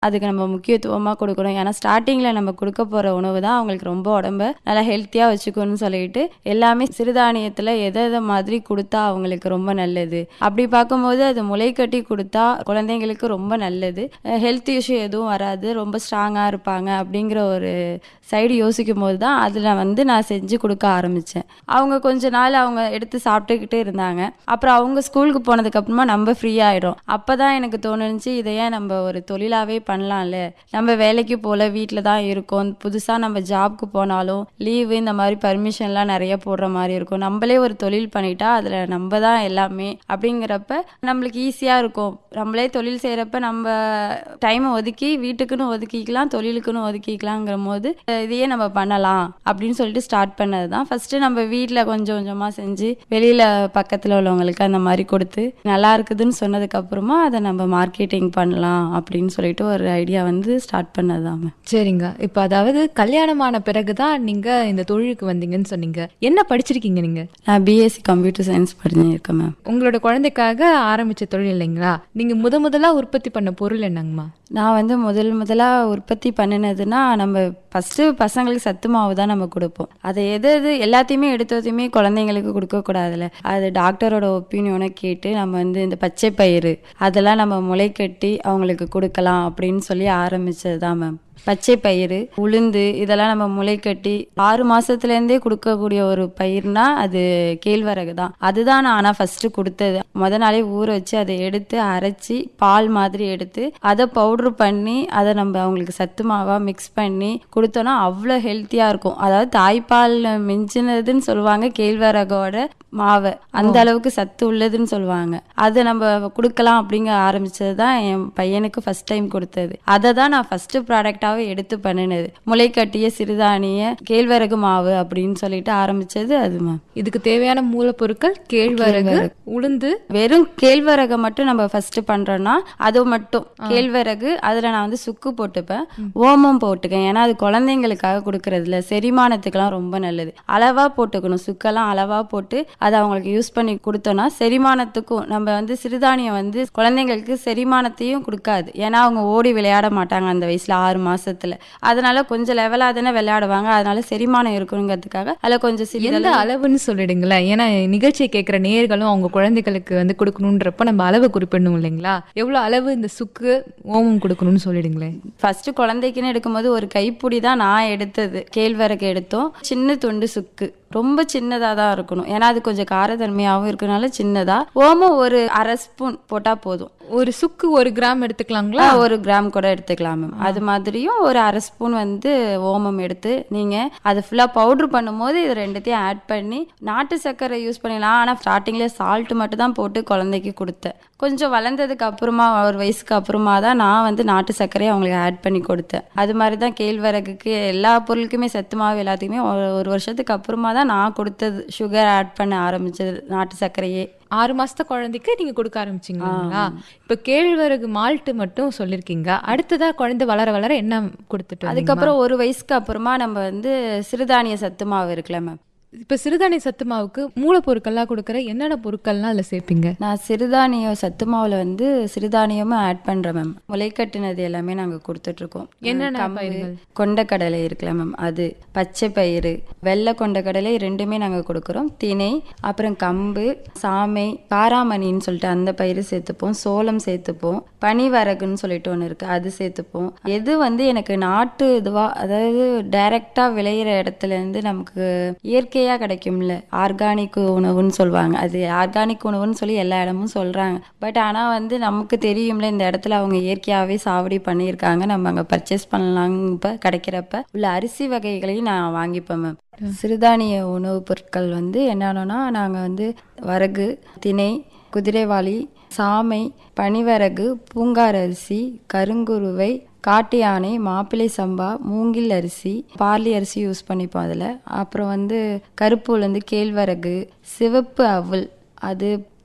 அதுக்கு நம்ம முக்கியத்துவமாக கொடுக்கணும் ஏன்னா ஸ்டார்டிங்கில் நம்ம கொடுக்க போகிற உணவு தான் அவங்களுக்கு ரொம்ப உடம்ப நல்லா ஹெல்த்தியாக வச்சுக்கணும்னு சொல்லிட்டு எல்லாமே சிறுதானியத்தில் எதை எதை மாதிரி கொடுத்தா அவங்களுக்கு ரொம்ப நல்லது அப்படி பார்க்கும்போது அது முளை கட்டி கொடுத்தா குழந்தைங்களுக்கு ரொம்ப நல்லது ஹெல்த் இஷ்யூ எதுவும் வராது ரொம்ப ஸ்ட்ராங்காக இருப்பாங்க அப்படிங்கிற ஒரு சைடு யோசிக்கும் போது தான் அதில் வந்து நான் செஞ்சு கொடுக்க ஆரம்பித்தேன் அவங்க கொஞ்ச நாள் அவங்க எடுத்து சாப்பிட்டுக்கிட்டு இருந்தாங்க அப்புறம் அவங்க ஸ்கூலுக்கு போனதுக்கப்புறமா நம்ம ஃப்ரீ ஆகிடும் அப்போ தான் எனக்கு தோணுச்சு இதை ஏன் நம்ம ஒரு தொழிலாகவே பண்ணலாம்ல நம்ம வேலைக்கு போகல வீட்டில் தான் இருக்கோம் புதுசாக நம்ம ஜாப்க்கு போனாலும் லீவு இந்த மாதிரி பர்மிஷன்லாம் நிறைய போடுற மாதிரி இருக்கும் நம்மளே ஒரு தொழில் பண்ணிட்டா அதில் நம்ம தான் எல்லாமே அப்படிங்கிறப்ப நம்மளுக்கு ஈஸியாக இருக்கும் நம்மளே தொழில் செய்கிறப்ப நம்ம டைமை ஒதுக்கி வீட்டுக்குன்னு ஒதுக்கிக்கலாம் தொழிலுக்குன்னு ஒதுக்கிக்கலாங்கிற போது இதையே நம்ம பண்ணலாம் அப்படின்னு சொல்லிட்டு ஸ்டார்ட் பண்ணது தான் ஃபஸ்ட்டு நம்ம வீட்டில் கொஞ்சம் கொஞ்சமாக செஞ்சு வெளியில் பக்கத்தில் உள்ளவங்களுக்கு அந்த மாதிரி கொடுத்து நல்லா இருக்குதுன்னு சொன்னதுக்கப்புறமா அதை நம்ம மார்க்கெட்டிங் பண்ணலாம் அப்படின்னு சொல்லிட்டு ஒரு ஐடியா வந்து ஸ்டார்ட் பண்ணது தான் சரிங்க இப்போ அதாவது கல்யாணமான பிறகுதான் நீங்க இந்த தொழிலுக்கு வந்தீங்கன்னு சொன்னீங்க என்ன படிச்சிருக்கீங்க நீங்க நான் பிஎஸ்சி கம்ப்யூட்டர் சயின்ஸ் படிச்சிருக்கேன் மேம் உங்களோட குழந்தைக்காக ஆரம்பிச்ச தொழில் இல்லைங்களா நீங்க முத முதலா உற்பத்தி பண்ண பொருள் என்னங்கம்மா நான் வந்து முதல் முதலாக உற்பத்தி பண்ணினதுன்னா நம்ம ஃபஸ்ட்டு பசங்களுக்கு சத்து மாவு தான் நம்ம கொடுப்போம் அதை எது எது எல்லாத்தையுமே எடுத்ததையுமே குழந்தைங்களுக்கு கொடுக்கக்கூடாதுல்ல அது டாக்டரோட ஒப்பீனியனை கேட்டு நம்ம வந்து இந்த பச்சை பயிறு அதெல்லாம் நம்ம முளை கட்டி அவங்களுக்கு கொடுக்கலாம் அப்படின்னு சொல்லி ஆரம்பிச்சது தான் மேம் பச்சை பயிறு உளுந்து இதெல்லாம் நம்ம முளை கட்டி ஆறு மாசத்துலேருந்தே கொடுக்கக்கூடிய ஒரு பயிர்னா அது கேழ்வரகு தான் அதுதான் நான் ஆனால் ஃபர்ஸ்ட் கொடுத்தது முத நாளே ஊற வச்சு அதை எடுத்து அரைச்சி பால் மாதிரி எடுத்து அதை பவுட்ரு பண்ணி அதை நம்ம அவங்களுக்கு சத்து மாவா மிக்ஸ் பண்ணி கொடுத்தோன்னா அவ்வளோ ஹெல்த்தியாக இருக்கும் அதாவது தாய்ப்பால் மிஞ்சினதுன்னு சொல்லுவாங்க கேழ்வரகோட மாவை அந்த அளவுக்கு சத்து உள்ளதுன்னு சொல்லுவாங்க அதை நம்ம கொடுக்கலாம் அப்படிங்க ஆரம்பிச்சது தான் என் பையனுக்கு ஃபர்ஸ்ட் டைம் கொடுத்தது அதை தான் நான் ஃபர்ஸ்ட் ப்ராடக்டாகவே எடுத்து பண்ணினது முளை கட்டிய சிறுதானிய கேழ்வரகு மாவு அப்படின்னு சொல்லிட்டு ஆரம்பிச்சது அது மேம் இதுக்கு தேவையான மூலப்பொருட்கள் கேழ்வரகு உளுந்து வெறும் கேழ்வரகை மட்டும் நம்ம ஃபர்ஸ்ட் பண்றோம்னா அது மட்டும் கேழ்வரகு அதுல நான் வந்து சுக்கு போட்டுப்பேன் ஓமம் போட்டுக்கேன் ஏன்னா அது குழந்தைங்களுக்காக கொடுக்கறதுல செரிமானத்துக்கெல்லாம் ரொம்ப நல்லது அளவா போட்டுக்கணும் சுக்கெல்லாம் அளவா போட்டு அதை அவங்களுக்கு யூஸ் பண்ணி கொடுத்தோம்னா செரிமானத்துக்கும் நம்ம வந்து சிறுதானியம் வந்து குழந்தைங்களுக்கு செரிமானத்தையும் கொடுக்காது ஏன்னா அவங்க ஓடி விளையாட மாட்டாங்க அந்த வயசுல ஆறு மாசத்துல அதனால கொஞ்சம் லெவலா தானே விளையாடுவாங்க அதனால செரிமானம் இருக்கணுங்கிறதுக்காக அதில் கொஞ்சம் எந்த சிறிதளவு அளவுன்னு சொல்லிடுங்களேன் ஏன்னா நிகழ்ச்சியை கேட்குற நேர்களும் அவங்க குழந்தைகளுக்கு வந்து கொடுக்கணுன்றப்ப நம்ம அளவு குறிப்பிடணும் இல்லைங்களா எவ்வளவு அளவு இந்த சுக்கு ஓமம் கொடுக்கணும்னு சொல்லிடுங்களேன் ஃபர்ஸ்ட் குழந்தைக்குன்னு எடுக்கும்போது ஒரு கைப்பிடி தான் நான் எடுத்தது கேழ்வரகு எடுத்தோம் சின்ன துண்டு சுக்கு ரொம்ப சின்னதாக தான் இருக்கணும் ஏன்னா அது கொஞ்சம் காரத்தன்மையாகவும் இருக்கனால சின்னதா ஓமம் ஒரு அரை ஸ்பூன் போட்டால் போதும் ஒரு சுக்கு ஒரு கிராம் எடுத்துக்கலாங்களா ஆ, ஒரு கிராம் கூட எடுத்துக்கலாம் மேம் அது மாதிரியும் ஒரு அரை ஸ்பூன் வந்து ஓமம் எடுத்து நீங்க அதை ஃபுல்லா பவுடர் பண்ணும்போது இது ரெண்டுத்தையும் ஆட் பண்ணி நாட்டு சர்க்கரை யூஸ் பண்ணிடலாம் ஆனா ஸ்டார்டிங்ல சால்ட் மட்டும் தான் போட்டு குழந்தைக்கு கொடுத்தேன் கொஞ்சம் வளர்ந்ததுக்கு அப்புறமா ஒரு வயசுக்கு அப்புறமா தான் நான் வந்து நாட்டு சர்க்கரையை அவங்களுக்கு ஆட் பண்ணி கொடுத்தேன் அது மாதிரி தான் கேழ்வரகுக்கு எல்லா பொருளுக்குமே சத்து மாவு எல்லாத்துக்குமே ஒரு ஒரு வருஷத்துக்கு அப்புறமா தான் நான் கொடுத்தது சுகர் ஆட் பண்ண ஆரம்பிச்சது நாட்டு சர்க்கரையே ஆறு மாசத்த குழந்தைக்கு நீங்க கொடுக்க ஆரம்பிச்சீங்களா இப்ப கேழ்வரகு மால்ட்டு மட்டும் சொல்லிருக்கீங்க அடுத்ததா குழந்தை வளர வளர என்ன கொடுத்துட்டு வந்தீங்க? அதுக்கப்புறம் ஒரு வயசுக்கு அப்புறமா நம்ம வந்து சிறுதானிய சத்து மாவு இருக்குல்ல மேம் இப்ப சிறுதானிய சத்து மாவுக்கு மூலப்பொருட்கள்லாம் கொடுக்குற என்னென்ன பொருட்கள்லாம் அதுல சேர்ப்பீங்க நான் சிறுதானியம் சத்து மாவுல வந்து சிறுதானியமும் ஆட் பண்றேன் மேம் முளைக்கட்டுனது எல்லாமே நாங்க கொடுத்துட்டு இருக்கோம் என்னென்ன கம்பு, பயிர்கள்? கொண்டக்கடலை இருக்குல்ல மேம் அது பச்சை பயிறு வெள்ளை கொண்டக்கடலை ரெண்டுமே நாங்க கொடுக்குறோம் திணை அப்புறம் கம்பு சாமை காராமணின்னு சொல்லிட்டு அந்த பயிறு சேர்த்துப்போம் சோளம் சேர்த்துப்போம் பனிவரகுன்னு சொல்லிட்டு ஒன்று இருக்கு அது சேர்த்துப்போம் எது வந்து எனக்கு நாட்டு இதுவா அதாவது டைரக்டா விளையிற இடத்துல இருந்து நமக்கு இயற்கையா கிடைக்கும்ல ஆர்கானிக் உணவுன்னு சொல்லுவாங்க அது ஆர்கானிக் உணவுன்னு சொல்லி எல்லா இடமும் சொல்றாங்க பட் ஆனா வந்து நமக்கு தெரியும்ல இந்த இடத்துல அவங்க இயற்கையாவே சாவடி பண்ணியிருக்காங்க நம்ம அங்க பர்ச்சேஸ் பண்ணலாங்க கிடைக்கிறப்ப உள்ள அரிசி வகைகளையும் நான் வாங்கிப்பேன் மேம் சிறுதானிய உணவுப் பொருட்கள் வந்து என்னென்னா நாங்கள் வந்து வரகு திணை குதிரைவாளி சாமை பனிவரகு பூங்கார் அரிசி கருங்குருவை காட்டு யானை மாப்பிள்ளை சம்பா மூங்கில் அரிசி பார்லி அரிசி யூஸ் பண்ணிப்போம் அதில் அப்புறம் வந்து கருப்பு உளுந்து கேழ்வரகு சிவப்பு அவுல் அது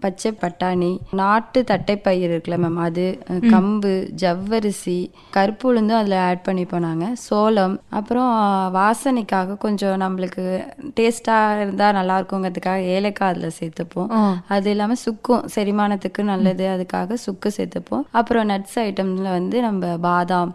பச்சை பட்டாணி நாட்டு தட்டைப்பயிர் இருக்குல்ல மேம் அது அஹ், கம்பு ஜவ்வரிசி கருப்பு உளுந்தும் அதில் ஆட் பண்ணிப்போம் நாங்கள் சோளம் அப்புறம் வாசனைக்காக கொஞ்சம் நம்மளுக்கு டேஸ்ட்டாக இருந்தால் நல்லா இருக்குங்கிறதுக்காக ஏலக்காய் அதில் சேர்த்துப்போம் ஆ. அது இல்லாமல் சுக்கும் செரிமானத்துக்கு நல்லது அதுக்காக சுக்கு சேர்த்துப்போம் அப்புறம் நட்ஸ் ஐட்டம்ல வந்து நம்ம பாதாம்